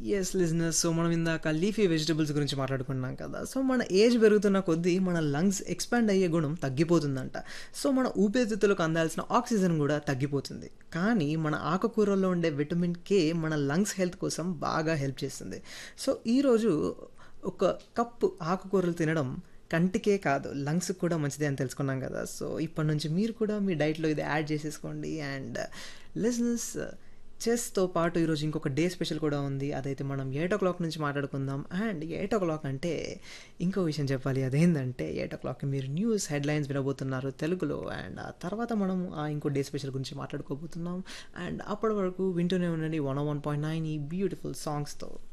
yes లిజినెస్ so మనం ఇందాక లీఫీ వెజిటబుల్స్ గురించి మాట్లాడుకున్నాం కదా సో మన ఏజ్ పెరుగుతున్న కొద్దీ మన లంగ్స్ ఎక్స్పాండ్ అయ్యే గుణం తగ్గిపోతుందంట సో మన ఊపిరితిత్తులకు అందాల్సిన ఆక్సిజన్ కూడా తగ్గిపోతుంది కానీ మన ఆకుకూరల్లో ఉండే విటమిన్ కే మన లంగ్స్ హెల్త్ కోసం బాగా హెల్ప్ చేస్తుంది సో ఈరోజు ఒక కప్పు ఆకుకూరలు తినడం కంటికే కాదు లంగ్స్కి కూడా మంచిదే అని తెలుసుకున్నాం కదా సో ఇప్పటి నుంచి మీరు కూడా మీ డైట్లో ఇది యాడ్ చేసేసుకోండి అండ్ లిజినెస్ చెస్తో పాటు ఈరోజు ఇంకొక డే స్పెషల్ కూడా ఉంది అదైతే మనం ఎయిట్ ఓ క్లాక్ నుంచి మాట్లాడుకుందాం అండ్ ఎయిట్ ఓ క్లాక్ అంటే ఇంకో విషయం చెప్పాలి అదేంటంటే ఎయిట్ ఓ క్లాక్ మీరు న్యూస్ హెడ్లైన్స్ వినబోతున్నారు తెలుగులో అండ్ ఆ తర్వాత మనం ఆ ఇంకో డే స్పెషల్ గురించి మాట్లాడుకోబోతున్నాం అండ్ అప్పటి వరకు వింటూనే ఉండండి వన్ వన్ పాయింట్ నైన్ ఈ బ్యూటిఫుల్ సాంగ్స్తో